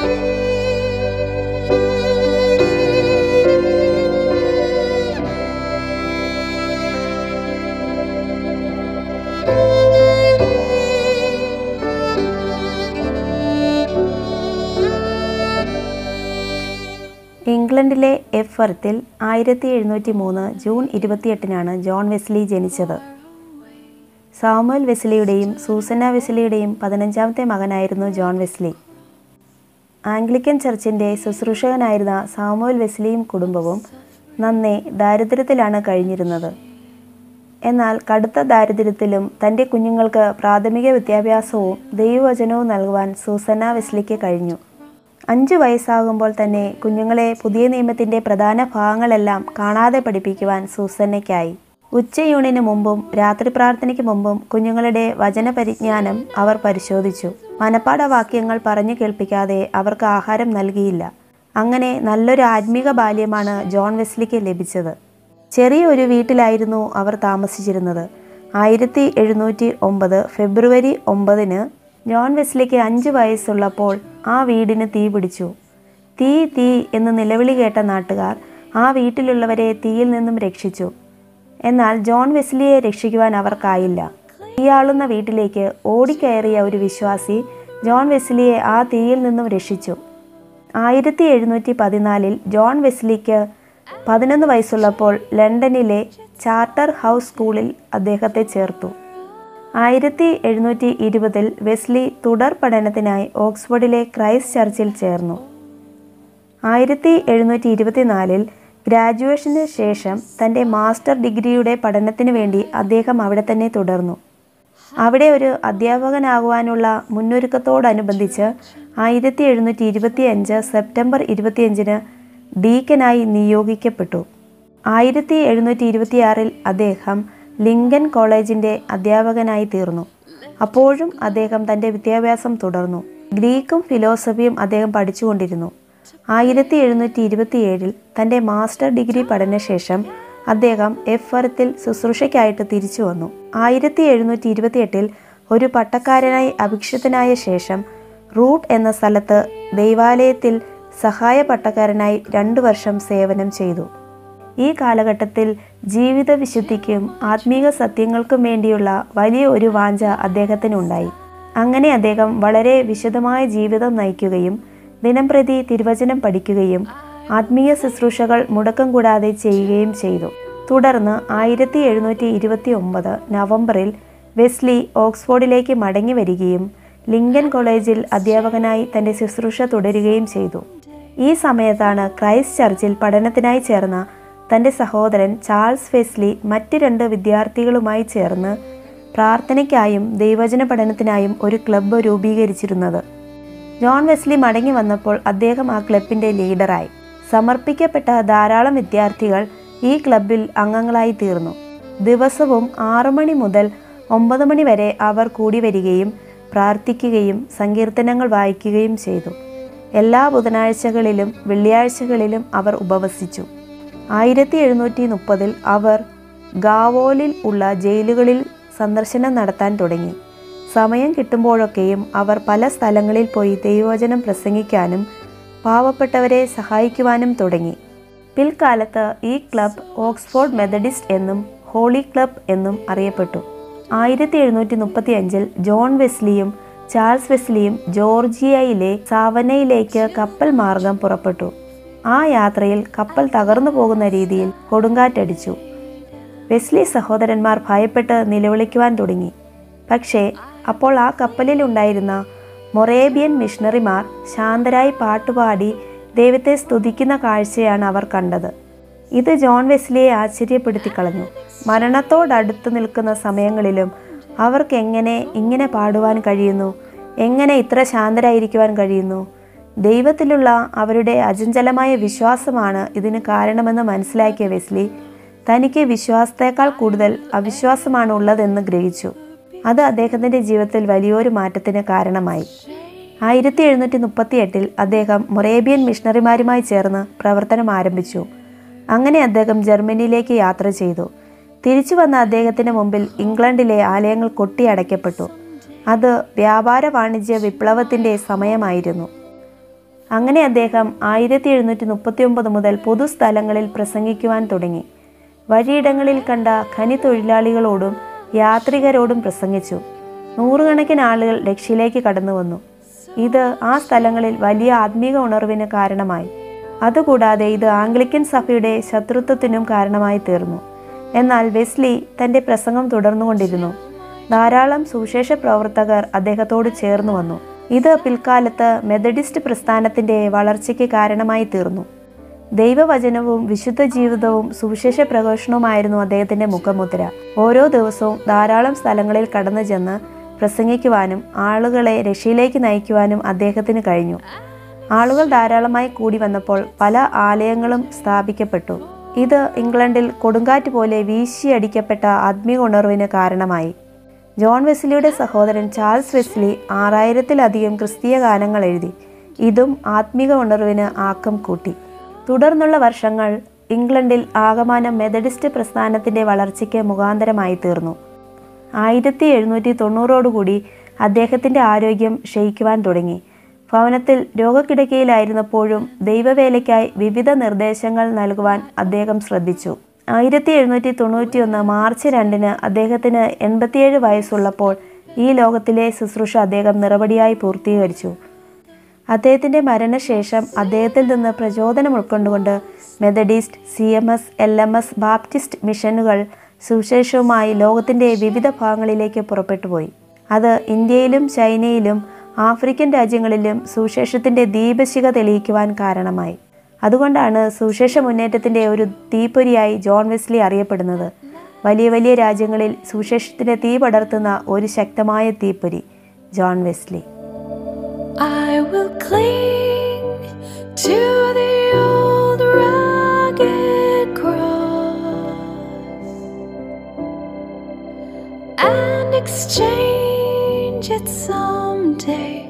ഇംഗ്ലണ്ടിലെ എഫർത്തിൽ ആയിരത്തി എഴുന്നൂറ്റി മൂന്ന് ജൂൺ ഇരുപത്തിയെട്ടിനാണ് ജോൺ വെസ്ലി ജനിച്ചത് സാമുവൽ വെസ്ലിയുടെയും സൂസന്ന വെസ്ലിയുടെയും പതിനഞ്ചാമത്തെ മകനായിരുന്നു ജോൺ വെസ്ലി ആംഗ്ലിക്കൻ ചർച്ചിൻ്റെ ശുശ്രൂഷകനായിരുന്ന സാമുവൽ വെസ്ലിയും കുടുംബവും നന്നേ ദാരിദ്ര്യത്തിലാണ് കഴിഞ്ഞിരുന്നത് എന്നാൽ കടുത്ത ദാരിദ്ര്യത്തിലും തൻ്റെ കുഞ്ഞുങ്ങൾക്ക് പ്രാഥമിക വിദ്യാഭ്യാസവും ദൈവവചനവും നൽകുവാൻ സൂസന്ന വെസ്ലിക്ക് കഴിഞ്ഞു അഞ്ചു വയസ്സാകുമ്പോൾ തന്നെ കുഞ്ഞുങ്ങളെ പുതിയ നിയമത്തിൻ്റെ പ്രധാന ഭാഗങ്ങളെല്ലാം കാണാതെ പഠിപ്പിക്കുവാൻ സൂസന്നയ്ക്കായി ഉച്ചയൂണിന് മുമ്പും രാത്രി പ്രാർത്ഥനയ്ക്ക് മുമ്പും കുഞ്ഞുങ്ങളുടെ വചനപരിജ്ഞാനം അവർ പരിശോധിച്ചു മനപ്പാട വാക്യങ്ങൾ പറഞ്ഞു കേൾപ്പിക്കാതെ അവർക്ക് ആഹാരം നൽകിയില്ല അങ്ങനെ നല്ലൊരു ആത്മീക ബാല്യമാണ് ജോൺ വെസ്ലിക്ക് ലഭിച്ചത് ചെറിയ ഒരു വീട്ടിലായിരുന്നു അവർ താമസിച്ചിരുന്നത് ആയിരത്തി എഴുന്നൂറ്റി ഒമ്പത് ഫെബ്രുവരി ഒമ്പതിന് ജോൺ വെസ്ലിക്ക് അഞ്ച് വയസ്സുള്ളപ്പോൾ ആ വീടിന് തീ പിടിച്ചു തീ തീ എന്ന് നിലവിളി കേട്ട നാട്ടുകാർ ആ വീട്ടിലുള്ളവരെ തീയിൽ നിന്നും രക്ഷിച്ചു എന്നാൽ ജോൺ വെസ്ലിയെ രക്ഷിക്കുവാൻ അവർക്കായില്ല തീയാളുന്ന വീട്ടിലേക്ക് ഓടിക്കയറിയ ഒരു വിശ്വാസി ജോൺ വെസ്ലിയെ ആ തീയിൽ നിന്നും രക്ഷിച്ചു ആയിരത്തി എഴുന്നൂറ്റി പതിനാലിൽ ജോൺ വെസ്ലിക്ക് പതിനൊന്ന് വയസ്സുള്ളപ്പോൾ ലണ്ടനിലെ ചാർട്ടർ ഹൗസ് സ്കൂളിൽ അദ്ദേഹത്തെ ചേർത്തു ആയിരത്തി എഴുന്നൂറ്റി ഇരുപതിൽ വെസ്ലി തുടർ പഠനത്തിനായി ഓക്സ്ഫോർഡിലെ ക്രൈസ്റ്റ് ചർച്ചിൽ ചേർന്നു ആയിരത്തി എഴുന്നൂറ്റി ഇരുപത്തിനാലിൽ ഗ്രാജുവേഷന് ശേഷം തൻ്റെ മാസ്റ്റർ ഡിഗ്രിയുടെ പഠനത്തിന് വേണ്ടി അദ്ദേഹം അവിടെ തന്നെ തുടർന്നു അവിടെ ഒരു അധ്യാപകനാകുവാനുള്ള മുന്നൊരുക്കത്തോടനുബന്ധിച്ച് ആയിരത്തി എഴുന്നൂറ്റി ഇരുപത്തി അഞ്ച് സെപ്റ്റംബർ ഇരുപത്തിയഞ്ചിന് ഡീക്കനായി നിയോഗിക്കപ്പെട്ടു ആയിരത്തി എഴുന്നൂറ്റി ഇരുപത്തിയാറിൽ അദ്ദേഹം ലിങ്കൻ കോളേജിൻ്റെ അധ്യാപകനായി തീർന്നു അപ്പോഴും അദ്ദേഹം തൻ്റെ വിദ്യാഭ്യാസം തുടർന്നു ഗ്രീക്കും ഫിലോസഫിയും അദ്ദേഹം പഠിച്ചുകൊണ്ടിരുന്നു ആയിരത്തി എഴുന്നൂറ്റി ഇരുപത്തിയേഴിൽ തൻ്റെ മാസ്റ്റർ ഡിഗ്രി പഠനശേഷം അദ്ദേഹം എഫറത്തിൽ ശുശ്രൂഷയ്ക്കായിട്ട് തിരിച്ചു വന്നു ആയിരത്തി എഴുന്നൂറ്റി ഇരുപത്തിയെട്ടിൽ ഒരു പട്ടക്കാരനായി അഭിക്ഷിതനായ ശേഷം റൂട്ട് എന്ന സ്ഥലത്ത് ദൈവാലയത്തിൽ സഹായ പട്ടക്കാരനായി രണ്ടു വർഷം സേവനം ചെയ്തു ഈ കാലഘട്ടത്തിൽ ജീവിത വിശുദ്ധിക്കും ആത്മീക സത്യങ്ങൾക്കും വേണ്ടിയുള്ള വലിയ ഒരു വാഞ്ച അദ്ദേഹത്തിനുണ്ടായി അങ്ങനെ അദ്ദേഹം വളരെ വിശദമായ ജീവിതം നയിക്കുകയും ദിനംപ്രതി തിരുവചനം പഠിക്കുകയും ആത്മീയ ശുശ്രൂഷകൾ മുടക്കം കൂടാതെ ചെയ്യുകയും ചെയ്തു തുടർന്ന് ആയിരത്തി എഴുന്നൂറ്റി ഇരുപത്തി ഒമ്പത് നവംബറിൽ വെസ്ലി ഓക്സ്ഫോർഡിലേക്ക് മടങ്ങി വരികയും ലിങ്കൻ കോളേജിൽ അധ്യാപകനായി തൻ്റെ ശുശ്രൂഷ തുടരുകയും ചെയ്തു ഈ സമയത്താണ് ക്രൈസ്റ്റ് ചർച്ചിൽ പഠനത്തിനായി ചേർന്ന തൻ്റെ സഹോദരൻ ചാൾസ് ഫെസ്ലി മറ്റ് രണ്ട് വിദ്യാർത്ഥികളുമായി ചേർന്ന് പ്രാർത്ഥനയ്ക്കായും ദൈവചന പഠനത്തിനായും ഒരു ക്ലബ്ബ് രൂപീകരിച്ചിരുന്നത് ജോൺ വെസ്ലി മടങ്ങി വന്നപ്പോൾ അദ്ദേഹം ആ ക്ലബിൻ്റെ ലീഡറായി സമർപ്പിക്കപ്പെട്ട ധാരാളം വിദ്യാർത്ഥികൾ ഈ ക്ലബിൽ അംഗങ്ങളായി തീർന്നു ദിവസവും ആറു മണി മുതൽ ഒമ്പത് മണി വരെ അവർ കൂടി വരികയും പ്രാർത്ഥിക്കുകയും സങ്കീർത്തനങ്ങൾ വായിക്കുകയും ചെയ്തു എല്ലാ ബുധനാഴ്ചകളിലും വെള്ളിയാഴ്ചകളിലും അവർ ഉപവസിച്ചു ആയിരത്തി എഴുന്നൂറ്റി മുപ്പതിൽ അവർ ഗാവോലിൽ ഉള്ള ജയിലുകളിൽ സന്ദർശനം നടത്താൻ തുടങ്ങി സമയം കിട്ടുമ്പോഴൊക്കെയും അവർ പല സ്ഥലങ്ങളിൽ പോയി ദൈവവചനം പ്രസംഗിക്കാനും പാവപ്പെട്ടവരെ സഹായിക്കുവാനും തുടങ്ങി പിൽക്കാലത്ത് ഈ ക്ലബ് ഓക്സ്ഫോർഡ് മെത്തഡിസ്റ്റ് എന്നും ഹോളി ക്ലബ് എന്നും അറിയപ്പെട്ടു ആയിരത്തി എഴുന്നൂറ്റി മുപ്പത്തി അഞ്ചിൽ ജോൺ വെസ്ലിയും ചാൾസ് വെസ്ലിയും ജോർജിയയിലെ സാവനയിലേക്ക് കപ്പൽ മാർഗം പുറപ്പെട്ടു ആ യാത്രയിൽ കപ്പൽ തകർന്നു പോകുന്ന രീതിയിൽ കൊടുങ്കാറ്റടിച്ചു വെസ്ലി സഹോദരന്മാർ ഭയപ്പെട്ട് നിലവിളിക്കുവാൻ തുടങ്ങി പക്ഷേ അപ്പോൾ ആ കപ്പലിൽ ഉണ്ടായിരുന്ന മൊറേബിയൻ മിഷണറിമാർ ശാന്തരായി പാട്ടുപാടി ദൈവത്തെ സ്തുതിക്കുന്ന കാഴ്ചയാണ് അവർ കണ്ടത് ഇത് ജോൺ വെസ്ലിയെ ആശ്ചര്യപ്പെടുത്തി കളഞ്ഞു മരണത്തോടടുത്ത് നിൽക്കുന്ന സമയങ്ങളിലും അവർക്ക് എങ്ങനെ ഇങ്ങനെ പാടുവാൻ കഴിയുന്നു എങ്ങനെ ഇത്ര ശാന്തരായിരിക്കുവാൻ കഴിയുന്നു ദൈവത്തിലുള്ള അവരുടെ അചഞ്ചലമായ വിശ്വാസമാണ് ഇതിന് കാരണമെന്ന് മനസ്സിലാക്കിയ വെസ്ലി തനിക്ക് വിശ്വാസത്തേക്കാൾ കൂടുതൽ അവിശ്വാസമാണ് ഉള്ളതെന്ന് ഗ്രഹിച്ചു അത് അദ്ദേഹത്തിൻ്റെ ജീവിതത്തിൽ വലിയൊരു മാറ്റത്തിന് കാരണമായി ആയിരത്തി എഴുന്നൂറ്റി മുപ്പത്തി എട്ടിൽ അദ്ദേഹം മൊറേബിയൻ മിഷണറിമാരുമായി ചേർന്ന് പ്രവർത്തനം ആരംഭിച്ചു അങ്ങനെ അദ്ദേഹം ജർമ്മനിയിലേക്ക് യാത്ര ചെയ്തു തിരിച്ചു വന്ന അദ്ദേഹത്തിന് മുമ്പിൽ ഇംഗ്ലണ്ടിലെ ആലയങ്ങൾ കൊട്ടിയടയ്ക്കപ്പെട്ടു അത് വ്യാപാര വാണിജ്യ വിപ്ലവത്തിൻ്റെ സമയമായിരുന്നു അങ്ങനെ അദ്ദേഹം ആയിരത്തി എഴുന്നൂറ്റി മുപ്പത്തി ഒമ്പത് മുതൽ പൊതുസ്ഥലങ്ങളിൽ പ്രസംഗിക്കുവാൻ തുടങ്ങി വഴിയിടങ്ങളിൽ കണ്ട ഖനി തൊഴിലാളികളോടും യാത്രികരോടും പ്രസംഗിച്ചു നൂറുകണക്കിന് ആളുകൾ രക്ഷയിലേക്ക് കടന്നു വന്നു ഇത് ആ സ്ഥലങ്ങളിൽ വലിയ ആത്മീക ഉണർവിന് കാരണമായി അതുകൂടാതെ ഇത് ആംഗ്ലിക്കൻ സഭയുടെ ശത്രുത്വത്തിനും കാരണമായി തീർന്നു എന്നാൽ വെസ്ലി തൻ്റെ പ്രസംഗം തുടർന്നുകൊണ്ടിരുന്നു ധാരാളം സുവിശേഷ പ്രവർത്തകർ അദ്ദേഹത്തോട് ചേർന്നു വന്നു ഇത് പിൽക്കാലത്ത് മെത്തഡിസ്റ്റ് പ്രസ്ഥാനത്തിൻ്റെ വളർച്ചയ്ക്ക് കാരണമായി തീർന്നു ദൈവവചനവും വിശുദ്ധ ജീവിതവും സുവിശേഷ പ്രഘോഷണവുമായിരുന്നു അദ്ദേഹത്തിൻ്റെ മുഖമുദ്ര ഓരോ ദിവസവും ധാരാളം സ്ഥലങ്ങളിൽ കടന്നു ചെന്ന് പ്രസംഗിക്കുവാനും ആളുകളെ രക്ഷയിലേക്ക് നയിക്കുവാനും അദ്ദേഹത്തിന് കഴിഞ്ഞു ആളുകൾ ധാരാളമായി കൂടി വന്നപ്പോൾ പല ആലയങ്ങളും സ്ഥാപിക്കപ്പെട്ടു ഇത് ഇംഗ്ലണ്ടിൽ കൊടുങ്കാറ്റ് പോലെ വീശിയടിക്കപ്പെട്ട ആത്മീയ ഉണർവിന് കാരണമായി ജോൺ വെസ്ലിയുടെ സഹോദരൻ ചാൾസ് വെസ്ലി ആറായിരത്തിലധികം ക്രിസ്തീയ ഗാനങ്ങൾ എഴുതി ഇതും ആത്മീക ഉണർവിന് ആക്കം കൂട്ടി തുടർന്നുള്ള വർഷങ്ങൾ ഇംഗ്ലണ്ടിൽ ആകമാനം മെത്തഡിസ്റ്റ് പ്രസ്ഥാനത്തിൻ്റെ വളർച്ചയ്ക്ക് മുഖാന്തരമായി തീർന്നു ആയിരത്തി എഴുന്നൂറ്റി തൊണ്ണൂറോടുകൂടി അദ്ദേഹത്തിൻ്റെ ആരോഗ്യം ക്ഷയിക്കുവാൻ തുടങ്ങി ഭവനത്തിൽ രോഗക്കിടക്കയിലായിരുന്നപ്പോഴും ദൈവവേലയ്ക്കായി വിവിധ നിർദ്ദേശങ്ങൾ നൽകുവാൻ അദ്ദേഹം ശ്രദ്ധിച്ചു ആയിരത്തി എഴുന്നൂറ്റി തൊണ്ണൂറ്റിയൊന്ന് മാർച്ച് രണ്ടിന് അദ്ദേഹത്തിന് എൺപത്തിയേഴ് വയസ്സുള്ളപ്പോൾ ഈ ലോകത്തിലെ ശുശ്രൂഷ അദ്ദേഹം നിറപടിയായി പൂർത്തീകരിച്ചു അദ്ദേഹത്തിൻ്റെ മരണശേഷം അദ്ദേഹത്തിൽ നിന്ന് പ്രചോദനം ഉൾക്കൊണ്ടുകൊണ്ട് Methodist C M S L M S Baptist മിഷനുകൾ സുവിശേഷവുമായി ലോകത്തിൻ്റെ വിവിധ ഭാഗങ്ങളിലേക്ക് പുറപ്പെട്ടുപോയി അത് ഇന്ത്യയിലും ചൈനയിലും ആഫ്രിക്കൻ രാജ്യങ്ങളിലും സുവിശേഷത്തിൻ്റെ ദീപശിഖ തെളിയിക്കുവാൻ കാരണമായി അതുകൊണ്ടാണ് സുവിശേഷ മുന്നേറ്റത്തിൻ്റെ ഒരു തീപ്പൊരിയായി ജോൺ വെസ്ലി അറിയപ്പെടുന്നത് വലിയ വലിയ രാജ്യങ്ങളിൽ സുവിശേഷത്തിൻ്റെ തീ പടർത്തുന്ന ഒരു ശക്തമായ തീപ്പൊരി John Wesley I will cling to the old rugged cross and exchange it someday